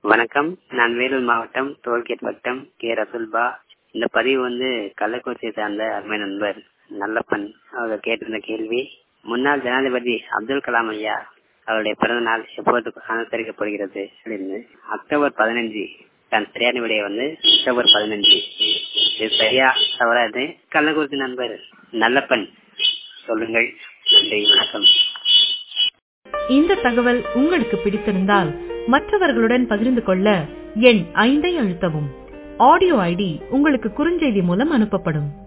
வணக்கம் நான் வேலூர் மாவட்டம் டோல்கேட் வட்டம் கே ரசுல்பா இந்த பதிவு வந்து கள்ளக்குறிச்சியை சார்ந்த அருமை நண்பர் நல்லப்பன் அவர் கேட்டிருந்த கேள்வி முன்னாள் ஜனாதிபதி அப்துல் கலாம் ஐயா அவருடைய பிறந்த நாள் எப்போது அனுசரிக்கப்படுகிறது அப்படின்னு அக்டோபர் பதினஞ்சு தன் சரியான விடைய வந்து அக்டோபர் பதினஞ்சு இது சரியா தவறாது கள்ளக்குறிச்சி நண்பர் நல்லப்பன் சொல்லுங்கள் நன்றி வணக்கம் இந்த தகவல் உங்களுக்கு பிடித்திருந்தால் மற்றவர்களுடன் பகிர்ந்து கொள்ள எண் ஐந்தை அழுத்தவும் ஆடியோ ஐடி உங்களுக்கு குறுஞ்செய்தி மூலம் அனுப்பப்படும்